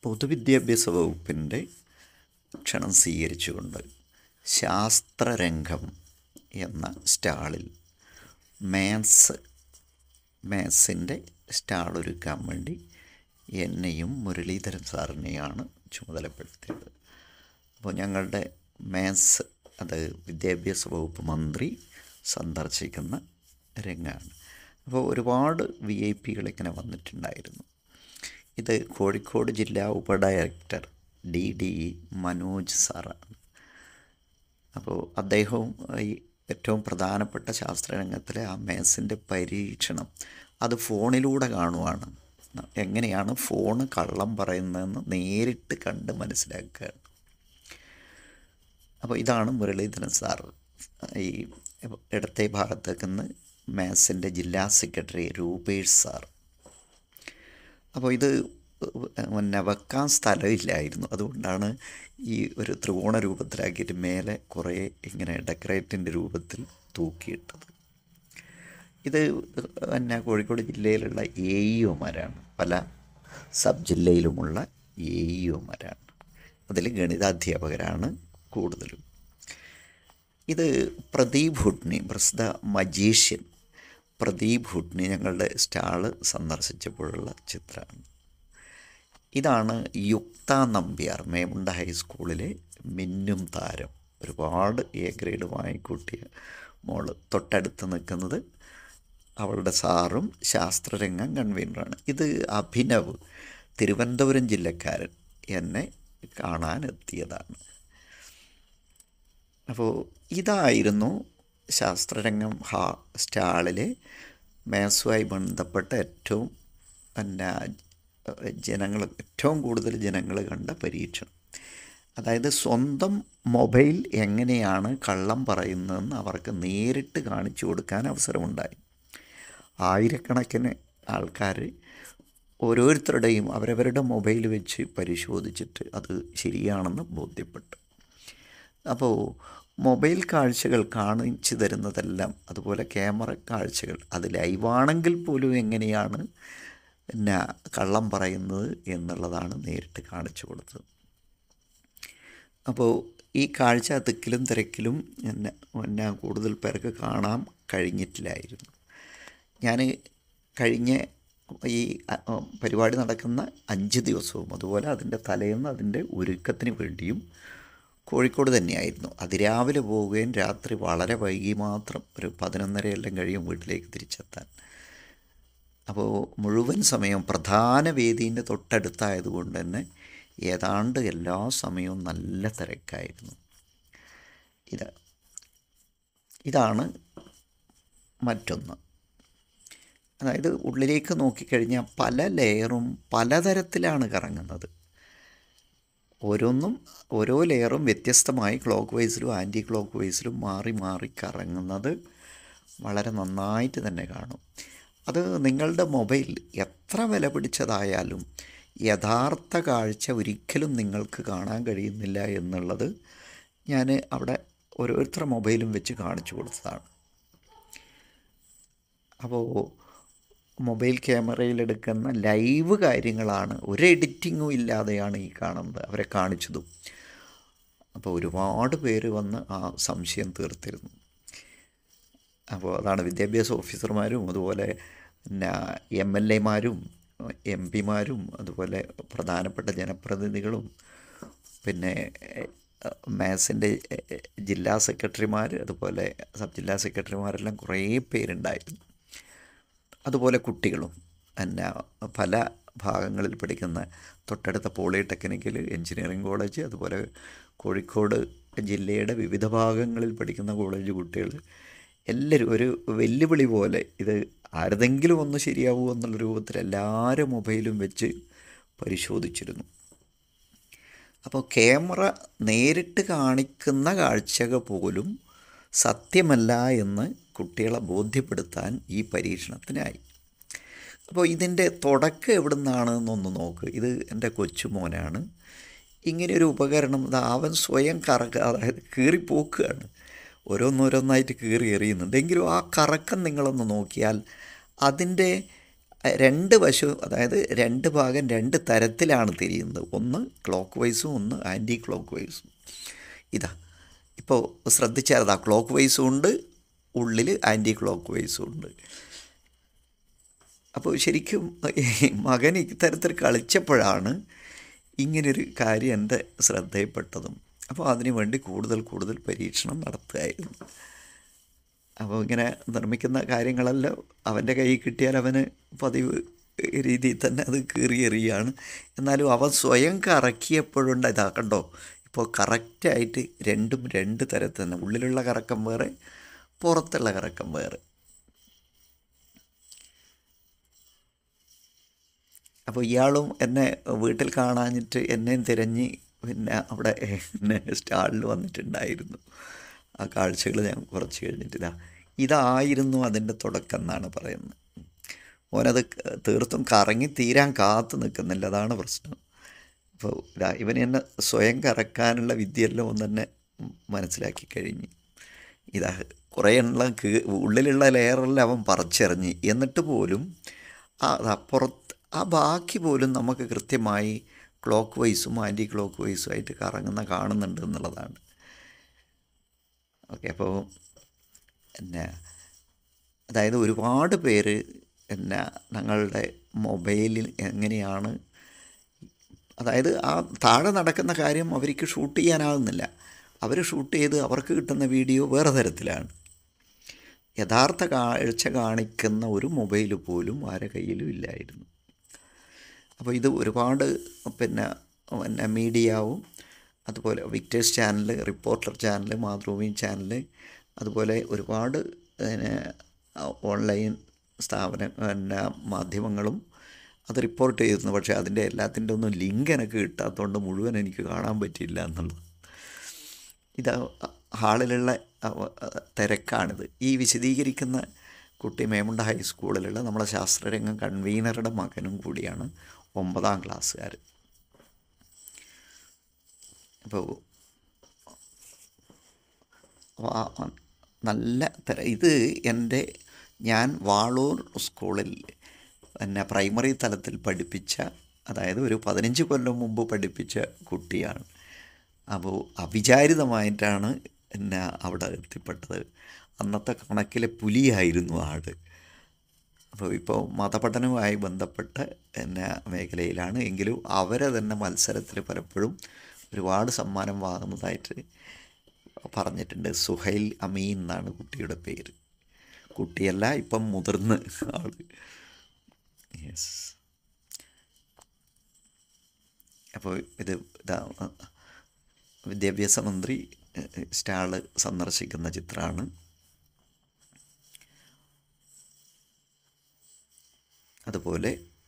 പൊതുവിദ്യാഭ്യാസ വകുപ്പിൻ്റെ ക്ഷണം സ്വീകരിച്ചുകൊണ്ട് ശാസ്ത്രരംഗം എന്ന സ്റ്റാളിൽ മാത്സ് മാത്സിൻ്റെ സ്റ്റാൾ ഒരുക്കാൻ വേണ്ടി എന്നെയും മുരളീധരൻ സാറിനെയാണ് ചുമതലപ്പെടുത്തിയത് അപ്പോൾ ഞങ്ങളുടെ മാത്സ് അത് വിദ്യാഭ്യാസ വകുപ്പ് മന്ത്രി സന്ദർശിക്കുന്ന രംഗമാണ് അപ്പോൾ ഒരുപാട് വി ഐ പികൾ ഇങ്ങനെ വന്നിട്ടുണ്ടായിരുന്നു ഇത് കോഴിക്കോട് ജില്ലാ ഉപ ഡയറക്ടർ ഡി ഡി മനോജ് സാറാണ് അപ്പോൾ അദ്ദേഹവും ഈ ഏറ്റവും പ്രധാനപ്പെട്ട ശാസ്ത്രരംഗത്തിലെ ആ മാത്സിൻ്റെ പരീക്ഷണം അത് ഫോണിലൂടെ കാണുവാണ് എങ്ങനെയാണ് ഫോണ് കള്ളം പറയുന്നതെന്ന് നേരിട്ട് കണ്ട് മനസ്സിലാക്കുകയാണ് അപ്പോൾ ഇതാണ് മുരളീധരൻ സാർ ഈ ഇടത്തെ ഭാഗത്തേക്ക് നിന്ന് മാത്സിൻ്റെ ജില്ലാ സെക്രട്ടറി രൂപേഷ് സാർ അപ്പോൾ ഇത് പിന്നെ വെക്കാൻ സ്ഥലമില്ലായിരുന്നു അതുകൊണ്ടാണ് ഈ ഒരു ത്രികോണ രൂപത്തിലാക്കിയിട്ട് മേലെ കുറേ ഇങ്ങനെ ഡെക്കറേറ്റിൻ്റെ രൂപത്തിൽ തൂക്കിയിട്ടത് ഇത് പിന്നെ കോഴിക്കോട് ജില്ലയിലുള്ള എ ഇഒമാരാണ് പല സബ് ജില്ലയിലുമുള്ള എ ഇഒമാരാണ് അതിൽ ഗണിതാധ്യാപകരാണ് കൂടുതലും ഇത് പ്രദീപ് ഹുഡ്നി പ്രസിദ്ധ മജീഷ്യൻ പ്രദീപ് ഹുഡ്നി ഞങ്ങളുടെ സ്റ്റാള് സന്ദർശിച്ചപ്പോഴുള്ള ചിത്രമാണ് ഇതാണ് യുക്ത നമ്പ്യാർ മേമുണ്ട ഹൈസ്കൂളിലെ മിന്നും താരം ഒരുപാട് എ ഗ്രേഡ് വാങ്ങിക്കൂട്ടിയ മോള് തൊട്ടടുത്ത് നിൽക്കുന്നത് അവളുടെ സാറും ശാസ്ത്രരംഗം കൺവീനറാണ് ഇത് അഭിനവ് തിരുവനന്തപുരം ജില്ലക്കാരൻ എന്നെ കാണാനെത്തിയതാണ് അപ്പോൾ ഇതായിരുന്നു ശാസ്ത്രരംഗം ഹാ സ്റ്റാളിലെ മാത്സുമായി ബന്ധപ്പെട്ട ഏറ്റവും പിന്നെ ജനങ്ങൾ ഏറ്റവും കൂടുതൽ ജനങ്ങൾ കണ്ട പരീക്ഷണം അതായത് സ്വന്തം മൊബൈൽ എങ്ങനെയാണ് കള്ളം പറയുന്നതെന്ന് അവർക്ക് നേരിട്ട് കാണിച്ചു കൊടുക്കാൻ അവസരമുണ്ടായി ആയിരക്കണക്കിന് ആൾക്കാർ ഓരോരുത്തരുടെയും അവരവരുടെ മൊബൈൽ വെച്ച് പരിശോധിച്ചിട്ട് അത് ശരിയാണെന്ന് ബോധ്യപ്പെട്ടു അപ്പോൾ മൊബൈൽ കാഴ്ചകൾ കാണിച്ചു തരുന്നതെല്ലാം അതുപോലെ ക്യാമറ കാഴ്ചകൾ അത് ലൈവാണെങ്കിൽ പോലും എങ്ങനെയാണ് പിന്നെ കള്ളം പറയുന്നത് എന്നുള്ളതാണ് നേരിട്ട് കാണിച്ചു കൊടുത്തത് അപ്പോൾ ഈ കാഴ്ച തിക്കിലും തിരക്കിലും എന്നെ എന്നെ കൂടുതൽ പേർക്ക് കാണാൻ കഴിഞ്ഞിട്ടില്ലായിരുന്നു ഞാൻ കഴിഞ്ഞ ഈ പരിപാടി നടക്കുന്ന അഞ്ച് ദിവസവും അതുപോലെ അതിൻ്റെ തലേന്ന് അതിൻ്റെ ഒരുക്കത്തിന് വേണ്ടിയും കോഴിക്കോട് തന്നെയായിരുന്നു അതിരാവിലെ പോവുകയും രാത്രി വളരെ വൈകി മാത്രം ഒരു പതിനൊന്നര എല്ലാം കഴിയും വീട്ടിലേക്ക് തിരിച്ചെത്താൻ അപ്പോൾ മുഴുവൻ സമയം പ്രധാന വേദീൻ്റെ തൊട്ടടുത്തായതുകൊണ്ട് തന്നെ ഏതാണ്ട് എല്ലാ സമയവും നല്ല തിരക്കായിരുന്നു ഇത് ഇതാണ് മറ്റൊന്ന് അതായത് ഉള്ളിലേക്ക് നോക്കിക്കഴിഞ്ഞാൽ പല ലെയറും പലതരത്തിലാണ് കറങ്ങുന്നത് ഓരോന്നും ഓരോ ലെയറും വ്യത്യസ്തമായി ക്ലോക്ക് വൈസിലും ആൻറ്റി ക്ലോക്ക് വൈസിലും മാറി മാറി കറങ്ങുന്നത് വളരെ നന്നായിട്ട് തന്നെ കാണും അത് നിങ്ങളുടെ മൊബൈൽ എത്ര വില പിടിച്ചതായാലും യഥാർത്ഥ കാഴ്ച ഒരിക്കലും നിങ്ങൾക്ക് കാണാൻ കഴിയുന്നില്ല എന്നുള്ളത് ഞാൻ അവിടെ ഓരോരുത്തരുടെ മൊബൈലും വെച്ച് കാണിച്ചു കൊടുത്തതാണ് അപ്പോൾ മൊബൈൽ ക്യാമറയിലെടുക്കുന്ന ലൈവ് കാര്യങ്ങളാണ് ഒരു എഡിറ്റിങ്ങും ഇല്ലാതെയാണ് ഈ കാണുന്നത് അവരെ കാണിച്ചതും അപ്പോൾ ഒരുപാട് പേര് വന്ന് ആ സംശയം തീർത്തിരുന്നു അപ്പോൾ അതാണ് വിദ്യാഭ്യാസ ഓഫീസർമാരും അതുപോലെ പിന്നെ എം എൽ എമാരും എം പിമാരും അതുപോലെ പ്രധാനപ്പെട്ട ജനപ്രതിനിധികളും പിന്നെ മാത്സിൻ്റെ ജില്ലാ സെക്രട്ടറിമാർ അതുപോലെ സബ് ജില്ലാ സെക്രട്ടറിമാരെല്ലാം കുറേ പേരുണ്ടായിരുന്നു അതുപോലെ കുട്ടികളും പിന്നെ പല ഭാഗങ്ങളിൽ പഠിക്കുന്ന തൊട്ടടുത്ത പോളിടെക്നിക്കൽ എഞ്ചിനീയറിംഗ് കോളേജ് അതുപോലെ കോഴിക്കോട് ജില്ലയുടെ വിവിധ ഭാഗങ്ങളിൽ പഠിക്കുന്ന കോളേജ് കുട്ടികൾ എല്ലാവരും ഒരു വെല്ലുവിളി പോലെ ഇത് ആരുതെങ്കിലും ഒന്ന് ശരിയാവുമോ എന്നുള്ള രൂപത്തിൽ എല്ലാവരും മൊബൈലും വെച്ച് പരിശോധിച്ചിരുന്നു അപ്പോൾ ക്യാമറ നേരിട്ട് കാണിക്കുന്ന കാഴ്ചകൾ പോലും സത്യമല്ല എന്ന് കുട്ടികളെ ബോധ്യപ്പെടുത്താൻ ഈ പരീക്ഷണത്തിനായി അപ്പോൾ ഇതിൻ്റെ തുടക്കം എവിടെ നിന്നാണെന്നൊന്ന് നോക്ക് ഇത് എൻ്റെ കൊച്ചുമോനാണ് ഇങ്ങനെയൊരു ഉപകരണം ഇത് അവൻ സ്വയം കറക്ക അതായത് കീറിപ്പോക്കുകയാണ് ഓരോന്നോരോന്നായിട്ട് കീറി എറിയുന്നുണ്ട് എങ്കിലും ആ കറക്കം നിങ്ങളൊന്ന് നോക്കിയാൽ അതിൻ്റെ രണ്ട് വശു അതായത് രണ്ട് ഭാഗം രണ്ട് തരത്തിലാണ് തിരിയുന്നത് ഒന്ന് ക്ലോക്ക് വൈസും ഒന്ന് ആൻറ്റി ക്ലോക്ക് വൈസും ഇതാ ഇപ്പോൾ ശ്രദ്ധിച്ചാൽ അതാ ക്ലോക്ക് വൈസും ഉണ്ട് ഉള്ളിൽ ആൻറ്റി ക്ലോക്ക് വൈസും ഉണ്ട് അപ്പോൾ ശരിക്കും ഈ മകൻ ഇത്തരത്തിൽ കളിച്ചപ്പോഴാണ് ഇങ്ങനൊരു കാര്യം എൻ്റെ ശ്രദ്ധയിൽപ്പെട്ടതും അപ്പോൾ അതിനു വേണ്ടി കൂടുതൽ കൂടുതൽ പരീക്ഷണം നടത്തുകയായിരുന്നു അപ്പോൾ ഇങ്ങനെ നിർമ്മിക്കുന്ന കാര്യങ്ങളെല്ലാം അവൻ്റെ കയ്യിൽ കിട്ടിയാൽ അവന് പതിവ് രീതിയിൽ തന്നെ അത് കീറിയെറിയാണ് എന്നാലും അവൻ സ്വയം കറക്കിയപ്പോഴുണ്ട് ഇതാ കണ്ടോ ഇപ്പോൾ കറക്റ്റായിട്ട് രണ്ടും രണ്ട് തരത്തിൽ തന്നെ ഉള്ളിലുള്ള കറക്കം വേറെ പുറത്തുള്ള കറക്കം വേറെ അപ്പോൾ ഇയാളും എന്നെ വീട്ടിൽ കാണാഞ്ഞിട്ട് എന്നെയും തിരഞ്ഞ് പിന്നെ അവിടെ എന്നെ സ്റ്റാളിൽ വന്നിട്ടുണ്ടായിരുന്നു ആ കാഴ്ചകൾ ഞാൻ കുറച്ച് കഴിഞ്ഞിട്ട് ഇതാ ഇതായിരുന്നു അതിൻ്റെ തുടക്കം എന്നാണ് പറയുന്നത് ഓനത് തീർത്തും കറങ്ങി തീരാൻ കാത്തു നിൽക്കുന്നില്ല അതാണ് പ്രശ്നം അപ്പോൾ ഇതാ ഇവൻ എന്നെ സ്വയം കറക്കാനുള്ള വിദ്യയെല്ലാം ഒന്ന് തന്നെ മനസ്സിലാക്കി കഴിഞ്ഞ് ഇതാ കുറേ എണ്ണം കീ ഉള്ളിലുള്ള ലെയറെല്ലാം അവൻ പറിച്ചെറിഞ്ഞ് എന്നിട്ട് പോലും ആ അപ്പുറത്ത് ആ ബാക്കി പോലും നമുക്ക് കൃത്യമായി ക്ലോക്ക് വൈസും ആൻറ്റി ക്ലോക്ക് വൈസും ആയിട്ട് കറങ്ങുന്ന കാണുന്നുണ്ട് എന്നുള്ളതാണ് ഓക്കെ അപ്പോൾ പിന്നെ അതായത് ഒരുപാട് പേര് പിന്നെ ഞങ്ങളുടെ മൊബൈലിൽ എങ്ങനെയാണ് അതായത് ആ താഴെ നടക്കുന്ന കാര്യം അവർക്ക് ഷൂട്ട് ചെയ്യാനാകുന്നില്ല അവർ ഷൂട്ട് ചെയ്ത് അവർക്ക് കിട്ടുന്ന വീഡിയോ വേറെ തരത്തിലാണ് യഥാർത്ഥ കാഴ്ച കാണിക്കുന്ന ഒരു മൊബൈൽ പോലും ആരെ കയ്യിലും ഇല്ലായിരുന്നു അപ്പോൾ ഇത് ഒരുപാട് പിന്നെ പിന്നെ മീഡിയാവും അതുപോലെ Victers channel reporter channel Mathrubhumi channel അതുപോലെ ഒരുപാട് പിന്നെ ഓൺലൈൻ സ്ഥാപന പിന്നെ മാധ്യമങ്ങളും അത് റിപ്പോർട്ട് ചെയ്തിരുന്നു പക്ഷേ അതിൻ്റെ എല്ലാത്തിൻ്റെ ഒന്നും ലിങ്ക് എനിക്ക് കിട്ടാത്തതുകൊണ്ട് മുഴുവൻ എനിക്ക് കാണാൻ പറ്റിയില്ല എന്നുള്ളത് ഇത് ഹാളിലുള്ള തിരക്കാണിത് ഈ വിശദീകരിക്കുന്ന കുട്ടി മേമുണ്ട ഹൈസ്കൂളിലുള്ള നമ്മുടെ ശാസ്ത്രരംഗം കൺവീനറുടെ മകനും കൂടിയാണ് ഒമ്പതാം ക്ലാസ്സുകാർ അപ്പോൾ നല്ല തര ഇത് എൻ്റെ ഞാൻ വാളൂർ സ്കൂളിൽ പിന്നെ പ്രൈമറി തലത്തിൽ പഠിപ്പിച്ച അതായത് ഒരു പതിനഞ്ച് കൊല്ലം മുമ്പ് പഠിപ്പിച്ച കുട്ടിയാണ് അപ്പോൾ അവിചാരിതമായിട്ടാണ് എന്നെ അവിടെ എത്തിപ്പെട്ടത് അന്നത്തെ കണക്കിലെ പുലിയായിരുന്നു ആട് അപ്പോൾ ഇപ്പോൾ മതപഠനവുമായി ബന്ധപ്പെട്ട എന്നെ മേഖലയിലാണ് എങ്കിലും അവരെ തന്നെ മത്സരത്തിൽ പലപ്പോഴും ഒരുപാട് സമ്മാനം വാങ്ങുന്നതായിട്ട് പറഞ്ഞിട്ടുണ്ട് സുഹൈൽ അമീൻ എന്നാണ് കുട്ടിയുടെ പേര് കുട്ടിയല്ല ഇപ്പം മുതിർന്ന് ആൾ യെസ് അപ്പോൾ ഇത് ഇതാ വിദ്യാഭ്യാസ മന്ത്രി സ്റ്റാള് സന്ദർശിക്കുന്ന ചിത്രമാണ് അതുപോലെ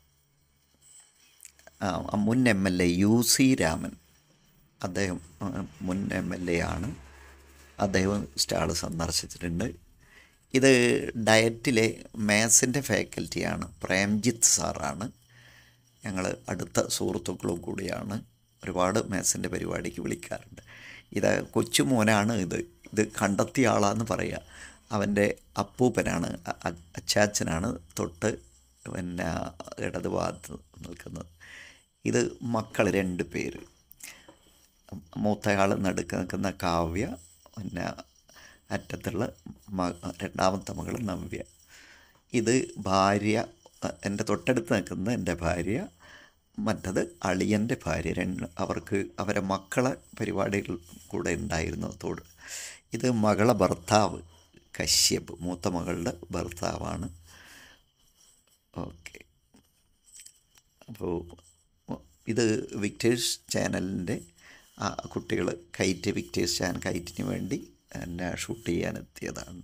മുൻ M L A U C Raman അദ്ദേഹം മുൻ എം എൽ എ ആണ് അദ്ദേഹം സ്റ്റാൾ സന്ദർശിച്ചിട്ടുണ്ട് ഇത് ഡയറ്റിലെ മാത്സിൻ്റെ ഫാക്കൽറ്റിയാണ് പ്രേംജിത്ത് സാറാണ് ഞങ്ങൾ അടുത്ത സുഹൃത്തുക്കളും കൂടിയാണ് ഒരുപാട് മാത്സിൻ്റെ പരിപാടിക്ക് വിളിക്കാറുണ്ട് ഇത് കൊച്ചുമോനാണ് ഇത് ഇത് കണ്ടെത്തിയ ആളാന്ന് പറയുക അവൻ്റെ അപ്പൂപ്പനാണ് അച്ചാച്ചനാണ് തൊട്ട് പിന്നെ ഇടത് ഭാഗത്ത് നിൽക്കുന്നത് ഇത് മക്കൾ രണ്ട് പേര് മൂത്തയാൾ നടുക്ക് നിൽക്കുന്ന കാവ്യ പിന്നെ അറ്റത്തുള്ള മ രണ്ടാമത്തെ മകൾ നവ്യ ഇത് ഭാര്യ എൻ്റെ തൊട്ടടുത്ത് നിൽക്കുന്ന എൻ്റെ ഭാര്യ മറ്റത് അളിയൻ്റെ ഭാര്യ രണ്ട് അവർക്ക് അവരെ മക്കളെ പരിപാടികൾ കൂടെ ഉണ്ടായിരുന്നു തോട് ഇത് മകളെ ഭർത്താവ് കശ്യപ് മൂത്ത മകളുടെ ഭർത്താവാണ് ഓക്കെ അപ്പോൾ ഇത് വിക്ടേഴ്സ് ചാനലിൻ്റെ കുട്ടികൾ കൈറ്റ് വിക്ടേഴ്സ് ചാനൽ കൈറ്റിന് വേണ്ടി എന്നെ ഷൂട്ട് ചെയ്യാനെത്തിയതാണ്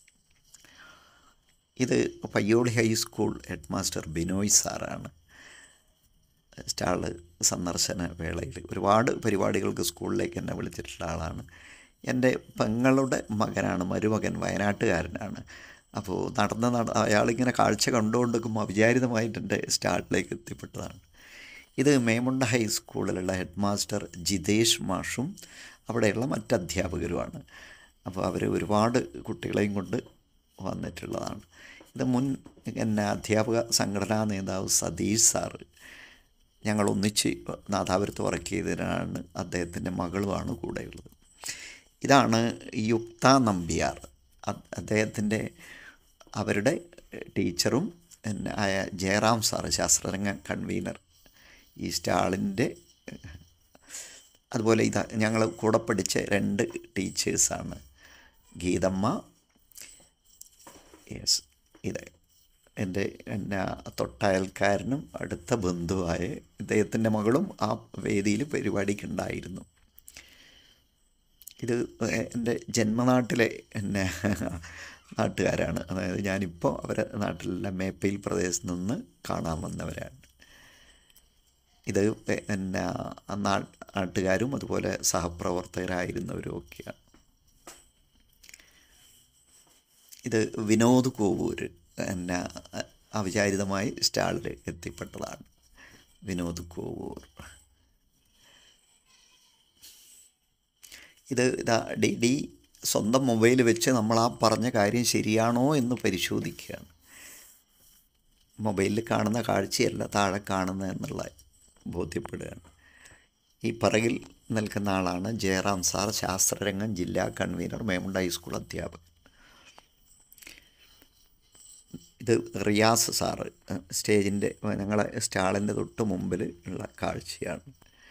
ഇത് Payyoli high school head master Binoy സാറാണ് സ്റ്റാള് സന്ദർശന വേളയിൽ ഒരുപാട് പരിപാടികൾക്ക് സ്കൂളിലേക്ക് എന്നെ വിളിച്ചിട്ടുള്ള ആളാണ് എൻ്റെ പെങ്ങളുടെ മകനാണ് മരുമകൻ വയനാട്ടുകാരനാണ് അപ്പോൾ നടന്ന നട അയാളിങ്ങനെ കാഴ്ച കണ്ടുകൊണ്ടിരിക്കുമ്പോൾ അവിചാരിതമായിട്ട് എൻ്റെ സ്റ്റാളിലേക്ക് എത്തിപ്പെട്ടതാണ് ഇത് മേമുണ്ട ഹൈസ്കൂളിലുള്ള ഹെഡ് മാസ്റ്റർ ജിതേഷ് മാഷും അവിടെയുള്ള മറ്റ് അധ്യാപകരുമാണ് അപ്പോൾ അവർ ഒരുപാട് കുട്ടികളെയും കൊണ്ട് വന്നിട്ടുള്ളതാണ് ഇത് മുൻ എന്നെ അധ്യാപക സംഘടനാ നേതാവ് സതീഷ് സാറ് ഞങ്ങൾ ഒന്നിച്ച് നാദാപുരത്ത് വർക്ക് ചെയ്തതിനാണ് അദ്ദേഹത്തിൻ്റെ മകളുമാണ് കൂടെയുള്ളത് ഇതാണ് യുക്ത നമ്പ്യാർ അ- അദ്ദേഹത്തിൻ്റെ അവരുടെ ടീച്ചറും പിന്നെ ആയ ജയറാം സാറ് ശാസ്ത്രരംഗ കൺവീനർ ഈ സ്റ്റാളിൻ്റെ അതുപോലെ ഇതാ ഞങ്ങൾ കൂടെ പഠിച്ച രണ്ട് ടീച്ചേഴ്സാണ് ഗീതമ്മ യെസ് ഇത് എൻ്റെ എൻ്റെ തൊട്ടയൽക്കാരനും അടുത്ത ബന്ധുവായ ഇദ്ദേഹത്തിൻ്റെ മകളും ആ വേദിയിൽ പരിപാടിക്കുണ്ടായിരുന്നു ഇത് എൻ്റെ ജന്മനാട്ടിലെ എന്നെ നാട്ടുകാരാണ് അതായത് ഞാനിപ്പോൾ അവരെ നാട്ടിലുള്ള മേപ്പയിൽ പ്രദേശത്ത് നിന്ന് കാണാൻ വന്നവരാണ് ഇത് പിന്നെ നാ- നാട്ടുകാരും അതുപോലെ സഹപ്രവർത്തകരായിരുന്നവരും ഒക്കെയാണ് ഇത് വിനോദ് കോവൂര് എന്നെ അവിചാരിതമായി സ്റ്റാളിൽ എത്തിപ്പെട്ടതാണ് വിനോദ് കോവൂർ ഇത് ഇതാ ഡി ഡി സ്വന്തം മൊബൈൽ വെച്ച് നമ്മൾ ആ പറഞ്ഞ കാര്യം ശരിയാണോ എന്ന് പരിശോധിക്കുകയാണ് മൊബൈലിൽ കാണുന്ന കാഴ്ചയല്ല താഴെ കാണുന്നത് എന്നുള്ള ബോധ്യപ്പെടുകയാണ് ഈ പിറകിൽ നിൽക്കുന്ന ആളാണ് ജയറാം സാർ ശാസ്ത്രരംഗം ജില്ലാ കൺവീനർ മേമുണ്ട ഹൈസ്കൂൾ അധ്യാപകൻ ഇത് റിയാസ് സാറ് സ്റ്റേജിൻ്റെ ഞങ്ങളെ സ്റ്റാളിൻ്റെ തൊട്ട് മുമ്പിൽ ഉള്ള കാഴ്ചയാണ്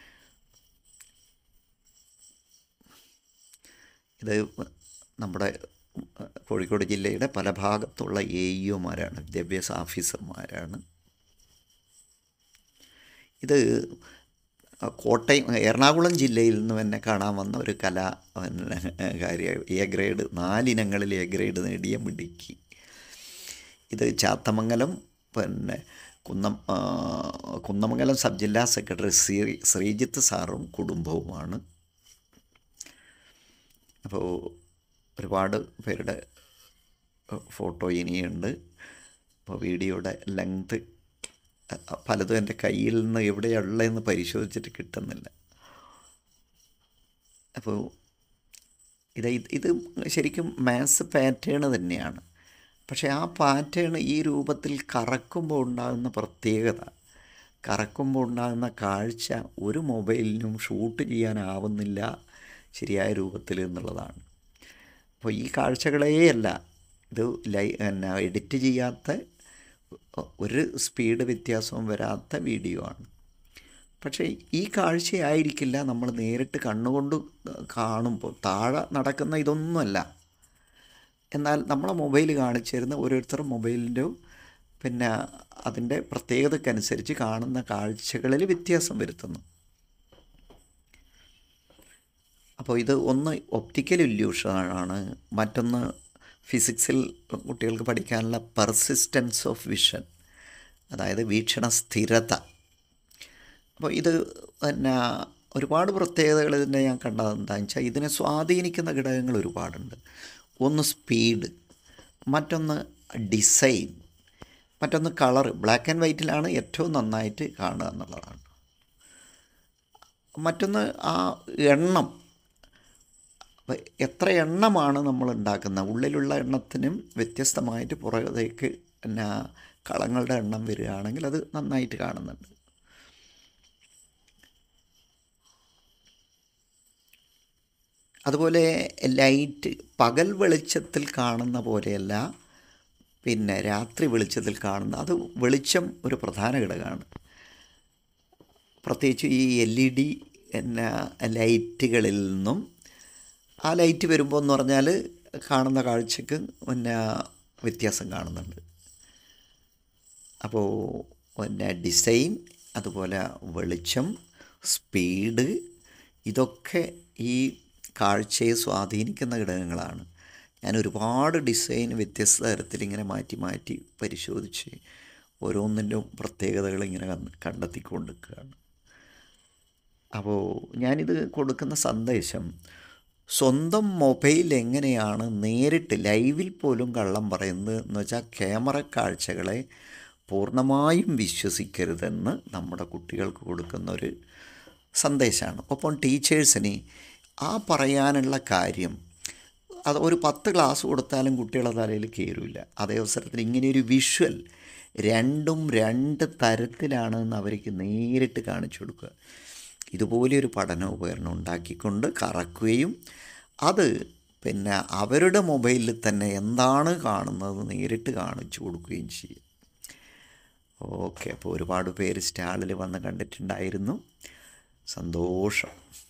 ഇത് നമ്മുടെ കോഴിക്കോട് ജില്ലയുടെ പല ഭാഗത്തുള്ള എ ഇഒമാരാണ് വിദ്യാഭ്യാസ ഓഫീസർമാരാണ് ഇത് കോട്ടയം എറണാകുളം ജില്ലയിൽ നിന്ന് തന്നെ കാണാൻ വന്ന ഒരു കലാ പിന്നെ കാര്യം എ ഗ്രേഡ് നാലിനങ്ങളിൽ എ ഗ്രേഡ് നേടിയ മിടുക്കി ഇത് ചാത്തമംഗലം പിന്നെ കുന്നം ആ, കുന്നമംഗലം സബ് ജില്ലാ സെക്രട്ടറി ശ്രീ ശ്രീജിത്ത് സാറും കുടുംബവുമാണ് അപ്പോൾ ഒരുപാട് പേരുടെ ഫോട്ടോ ഇനിയുണ്ട് അപ്പോൾ വീഡിയോയുടെ ലെങ്ത് പലതും എൻ്റെ കയ്യിൽ നിന്ന് എവിടെയുള്ളതെന്ന് പരിശോധിച്ചിട്ട് കിട്ടുന്നില്ല അപ്പോൾ ഇത് ഇത് ഇത് ശരിക്കും മാത്സ് പാറ്റേൺ തന്നെയാണ് പക്ഷേ ആ പാറ്റേൺ ഈ രൂപത്തിൽ കറക്കുമ്പോൾ ഉണ്ടാകുന്ന പ്രത്യേകത കറക്കുമ്പോൾ ഉണ്ടാകുന്ന കാഴ്ച ഒരു മൊബൈലിനും ഷൂട്ട് ചെയ്യാനാവുന്നില്ല ശരിയായ രൂപത്തിൽ എന്നുള്ളതാണ് അപ്പോൾ ഈ കാഴ്ചകളെയല്ല ഇത് ലൈ എന്നാ എഡിറ്റ് ചെയ്യാത്ത ഒരു സ്പീഡ് വ്യത്യാസവും വരാത്ത വീഡിയോ ആണ് പക്ഷേ ഈ കാഴ്ചയായിരിക്കില്ല നമ്മൾ നേരിട്ട് കണ്ണുകൊണ്ട് കാണുമ്പോൾ താഴെ നടക്കുന്ന ഇതൊന്നുമല്ല എന്നാൽ നമ്മളെ മൊബൈൽ കാണിച്ചു തരുന്ന ഓരോരുത്തരും മൊബൈലിൻ്റെ പിന്നെ അതിൻ്റെ പ്രത്യേകതക്കനുസരിച്ച് കാണുന്ന കാഴ്ചകളിൽ വ്യത്യാസം വരുത്തുന്നു അപ്പോൾ ഇത് ഒന്ന് ഒപ്റ്റിക്കൽ ഇല്യൂഷനാണ് മറ്റൊന്ന് ഫിസിക്സിൽ കുട്ടികൾക്ക് പഠിക്കാനുള്ള പെർസിസ്റ്റൻസ് ഓഫ് വിഷൻ അതായത് വീക്ഷണ സ്ഥിരത അപ്പോൾ ഇത് പിന്നെ ഒരുപാട് പ്രത്യേകതകൾ ഇതിൻ്റെ ഞാൻ കണ്ടത് എന്താണെന്ന് വെച്ചാൽ ഇതിനെ സ്വാധീനിക്കുന്ന ഘടകങ്ങൾ ഒരുപാടുണ്ട് ഒന്ന് സ്പീഡ് മറ്റൊന്ന് ഡിസൈൻ മറ്റൊന്ന് കളർ ബ്ലാക്ക് ആൻഡ് വൈറ്റിലാണ് ഏറ്റവും നന്നായിട്ട് കാണുക എന്നുള്ളതാണ് മറ്റൊന്ന് ആ എണ്ണം അപ്പോൾ എത്ര എണ്ണമാണ് നമ്മൾ ഉണ്ടാക്കുന്നത് ഉള്ളിലുള്ള എണ്ണത്തിനും വ്യത്യസ്തമായിട്ട് പുറകേക്ക് പിന്നെ കളങ്ങളുടെ എണ്ണം വരികയാണെങ്കിൽ അത് നന്നായിട്ട് കാണുന്നുണ്ട് അതുപോലെ ലൈറ്റ് പകൽ വെളിച്ചത്തിൽ കാണുന്ന പോലെയല്ല പിന്നെ രാത്രി വെളിച്ചത്തിൽ കാണുന്ന അത് വെളിച്ചം ഒരു പ്രധാന ഘടകമാണ് പ്രത്യേകിച്ച് ഈ എൽ ഇ ഡി പിന്നെ ലൈറ്റുകളിൽ നിന്നും ആ ലൈറ്റ് വരുമ്പോൾ എന്ന് പറഞ്ഞാൽ കാണുന്ന കാഴ്ചക്ക് പിന്നെ വ്യത്യാസം കാണുന്നുണ്ട് അപ്പോൾ പിന്നെ ഡിസൈൻ അതുപോലെ വെളിച്ചം സ്പീഡ് ഇതൊക്കെ ഈ കാഴ്ചയെ സ്വാധീനിക്കുന്ന ഘടകങ്ങളാണ് ഞാൻ ഒരുപാട് ഡിസൈൻ വ്യത്യസ്ത തരത്തിൽ ഇങ്ങനെ മാറ്റി മാറ്റി പരിശോധിച്ച് ഓരോന്നിൻ്റെ പ്രത്യേകതകൾ ഇങ്ങനെ കണ്ട് കണ്ടെത്തിക്കൊണ്ടിരിക്കുകയാണ് അപ്പോൾ ഞാനിത് കൊടുക്കുന്ന സന്ദേശം സ്വന്തം മൊബൈൽ എങ്ങനെയാണ് നേരിട്ട് ലൈവിൽ പോലും കള്ളം പറയുന്നത് എന്ന് വെച്ചാൽ ക്യാമറ കാഴ്ചകളെ പൂർണ്ണമായും വിശ്വസിക്കരുതെന്ന് നമ്മുടെ കുട്ടികൾക്ക് കൊടുക്കുന്ന ഒരു സന്ദേശമാണ് ഒപ്പം ടീച്ചേഴ്സിന് ആ പറയാനുള്ള കാര്യം അത് ഒരു പത്ത് ക്ലാസ് കൊടുത്താലും കുട്ടികളെ തലയിൽ കയറില്ല അതേ അവസരത്തിൽ ഇങ്ങനെയൊരു വിഷ്വൽ രണ്ടും രണ്ട് തരത്തിലാണെന്ന് അവർക്ക് നേരിട്ട് കാണിച്ചു കൊടുക്കുക ഇതുപോലെയൊരു പഠന ഉപകരണം ഉണ്ടാക്കിക്കൊണ്ട് കറക്കുകയും അത് പിന്നെ അവരുടെ മൊബൈലിൽ തന്നെ എന്താണ് കാണുന്നത് നേരിട്ട് കാണിച്ചു കൊടുക്കുകയും ചെയ്യും ഓക്കെ അപ്പോൾ ഒരുപാട് പേര് സ്റ്റാളിൽ വന്ന് കണ്ടിട്ടുണ്ടായിരുന്നു സന്തോഷം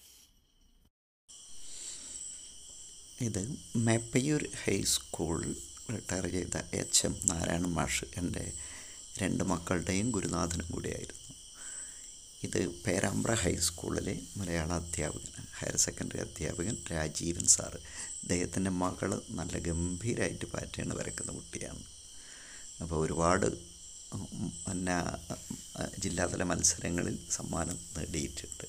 ഇത് മേപ്പയ്യൂർ ഹൈസ്കൂൾ റിട്ടയർ ചെയ്ത എച്ച് എം നാരായണ മാഷ് എൻ്റെ രണ്ട് മക്കളുടെയും ഗുരുനാഥനും കൂടിയായിരുന്നു ഇത് പേരാമ്പ്ര ഹൈസ്കൂളിലെ മലയാള അധ്യാപകൻ ഹയർ സെക്കൻഡറി അധ്യാപകൻ രാജീവൻ സാറ് അദ്ദേഹത്തിൻ്റെ മകൾ നല്ല ഗംഭീരമായിട്ട് പാറ്റേൺ വരക്കുന്ന കുട്ടിയാണ് അപ്പോൾ ഒരുപാട് ഉം, പിന്നെ അഹ്, ജില്ലാതല മത്സരങ്ങളിൽ സമ്മാനം നേടിയിട്ടുണ്ട്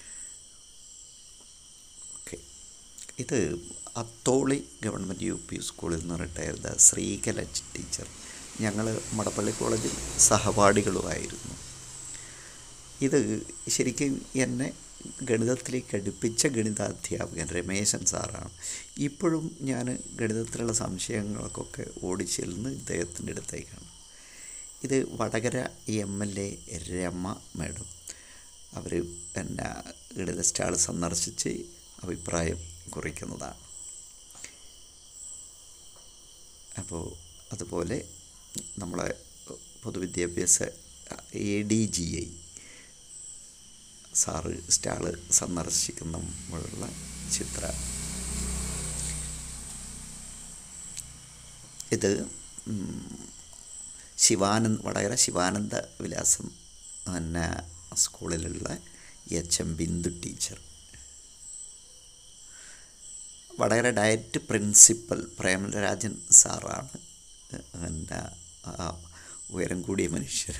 ഓക്കെ ഇത് അത്തോളി ഗവൺമെൻറ് യു പി സ്കൂളിൽ നിന്ന് റിട്ടയർ ചെയ്ത ശ്രീകല ടീച്ചർ ഞങ്ങൾ മടപ്പള്ളി കോളേജിൽ സഹപാഠികളുമായിരുന്നു ഇത് ശരിക്കും എന്നെ ഗണിതത്തിലേക്ക് അടുപ്പിച്ച ഗണിതാധ്യാപകൻ രമേശൻ സാറാണ് ഇപ്പോഴും ഞാൻ ഗണിതത്തിലുള്ള സംശയങ്ങൾക്കൊക്കെ ഓടിച്ചെല്ലുന്ന ഇദ്ദേഹത്തിൻ്റെ അടുത്തേക്കാണ് ഇത് Vadakara M L A Rama madam അവർ എന്നെ ഗണിത സ്റ്റാൾ സന്ദർശിച്ച് അഭിപ്രായം കുറിക്കുന്നതാണ് അപ്പോൾ അതുപോലെ നമ്മളെ പൊതുവിദ്യാഭ്യാസ A D G I sir stall സന്ദർശിക്കുമ്പോഴുള്ള ചിത്ര ഇത് ഉം, ശിവാനന്ദ് വടകര ശിവാനന്ദ വിലാസം പിന്നെ സ്കൂളിലുള്ള H M Bindu teacher Vadakara DIET principal Premarajan സാറാണ് എൻ്റെ ആ ഉയരം കൂടിയ മനുഷ്യർ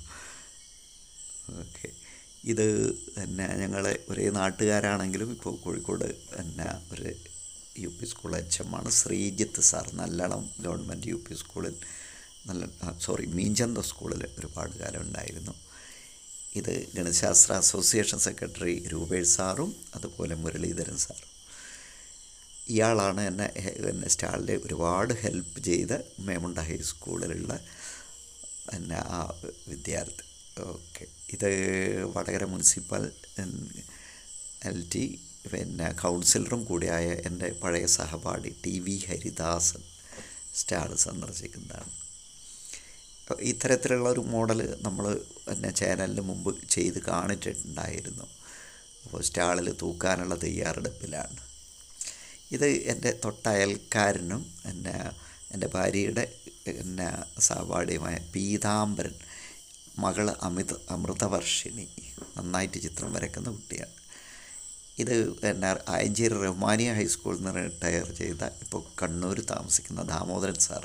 ഓക്കെ ഇത് പിന്നെ ഞങ്ങൾ ഒരേ നാട്ടുകാരാണെങ്കിലും ഇപ്പോൾ കോഴിക്കോട് പിന്നെ ഒരു U P school H M ആണ് Sreejith sir Nallalam government U P സ്കൂളിൽ നല്ല സോറി മീഞ്ചന്ത സ്കൂളിൽ ഒരുപാട് കാലം ഉണ്ടായിരുന്നു ഇത് ഗണിതശാസ്ത്ര അസോസിയേഷൻ സെക്രട്ടറി രൂപേഷ് സാറും അതുപോലെ മുരളീധരൻ സാറും ഇയാളാണ് എന്നെ ഹെ- എന്നെ സ്റ്റാളിൽ ഒരുപാട് ഹെൽപ്പ് ചെയ്ത മേമുണ്ട ഹൈസ്കൂളിലുള്ള എന്നെ ആ വിദ്യാർത്ഥി ഓക്കെ ഇത് വടകര മുനിസിപ്പൽ എൽ ടി പിന്നെ കൗൺസിലറും കൂടിയായ എൻ്റെ പഴയ സഹപാഠി ടി വി ഹരിദാസൻ സ്റ്റാൾ സന്ദർശിക്കുന്നതാണ് ഇത്തരത്തിലുള്ള ഒരു മോഡൽ നമ്മൾ പിന്നെ ചാനലിന് മുമ്പ് ചെയ്ത് കാണിച്ചിട്ടുണ്ടായിരുന്നു അപ്പോൾ സ്റ്റാളിൽ തൂക്കാനുള്ള തയ്യാറെടുപ്പിലാണ് ഇത് എൻ്റെ തൊട്ടയൽക്കാരനും എന്നെ എൻ്റെ ഭാര്യയുടെ എന്നെ സഹപാഠിയുമായ പീതാംബരൻ മകൾ അമിത അമൃതവർഷിണി നന്നായിട്ട് ചിത്രം വരയ്ക്കുന്ന കുട്ടിയാണ് ഇത് എന്നെ ആയഞ്ചേരി റഹ്മാനിയ ഹൈസ്കൂളിൽ നിന്ന് റിട്ടയർ ചെയ്ത ഇപ്പോൾ കണ്ണൂർ താമസിക്കുന്ന Damodaran sir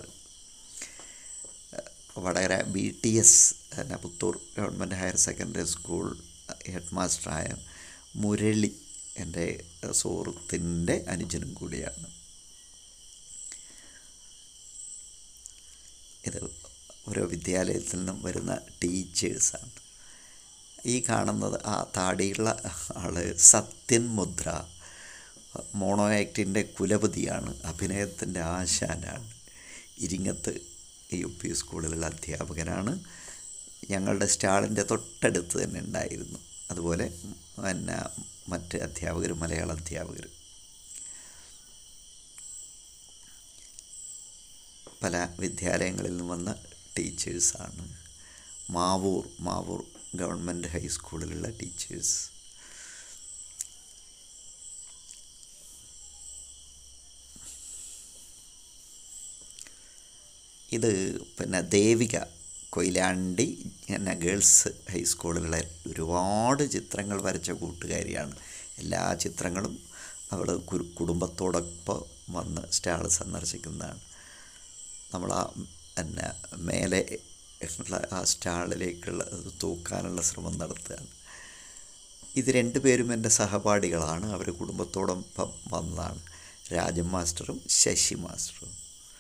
Vadakara B T S പിന്നെ Puthur government higher secondary school head മാസ്റ്ററായ മുരളി എൻ്റെ സുഹൃത്തിൻ്റെ അനുജനും കൂടിയാണ് ഇത് ഓരോ വിദ്യാലയത്തിൽ നിന്നും വരുന്ന ടീച്ചേഴ്സാണ് ഈ കാണുന്നത് ആ താടിയുള്ള ആള് സത്യൻ മുദ്ര മോണോ ആക്ടിൻ്റെ കുലപതിയാണ് അഭിനയത്തിൻ്റെ ആശാനാണ് ഇരിങ്ങത്ത് യു പി സ്കൂളിലുള്ള അധ്യാപകനാണ് ഞങ്ങളുടെ സ്റ്റാളിൻ്റെ തൊട്ടടുത്ത് തന്നെ ഉണ്ടായിരുന്നു അതുപോലെ പിന്നെ മറ്റ് അധ്യാപകർ മലയാള അധ്യാപകർ പല വിദ്യാലയങ്ങളിൽ നിന്ന് വന്ന ടീച്ചേഴ്സാണ് മാവൂർ മാവൂർ ഗവൺമെൻറ് ഹൈസ്കൂളിലുള്ള ടീച്ചേഴ്സ് ഇത് പിന്നെ ദേവിക കൊയിലാണ്ടി പിന്നെ ഗേൾസ് ഹൈസ്കൂളിലുള്ള ഒരുപാട് ചിത്രങ്ങൾ വരച്ച കൂട്ടുകാരിയാണ് എല്ലാ ചിത്രങ്ങളും അവൾ കു- കുടുംബത്തോടൊപ്പം വന്ന് സ്റ്റാൾ സന്ദർശിക്കുന്നതാണ് നമ്മൾ ആ പിന്നെ മേലെ ഉള്ള ആ സ്റ്റാളിലേക്കുള്ള അത് തൂക്കാനുള്ള ശ്രമം നടത്തുകയാണ് ഇത് രണ്ടുപേരും എൻ്റെ സഹപാഠികളാണ് അവർ കുടുംബത്തോടൊപ്പം വന്നതാണ് രാജൻ മാസ്റ്ററും ശശി മാസ്റ്ററും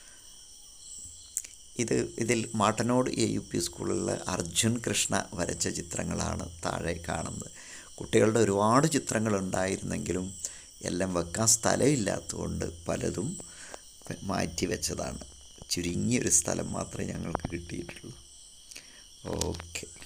ഇത് ഇതിൽ മാട്ടനോട് എ യു പി സ്കൂളിലെ അർജുൻ കൃഷ്ണ വരച്ച ചിത്രങ്ങളാണ് താഴെ കാണുന്നത് കുട്ടികളുടെ ഒരുപാട് ചിത്രങ്ങൾ ഉണ്ടായിരുന്നെങ്കിലും എല്ലാം വെക്കാൻ സ്ഥലമില്ലാത്തതുകൊണ്ട് പലതും മാറ്റി വെച്ചതാണ് ചുരുങ്ങിയൊരു സ്ഥലം മാത്രമേ ഞങ്ങൾക്ക് കിട്ടിയിട്ടുള്ളൂ ഓക്കെ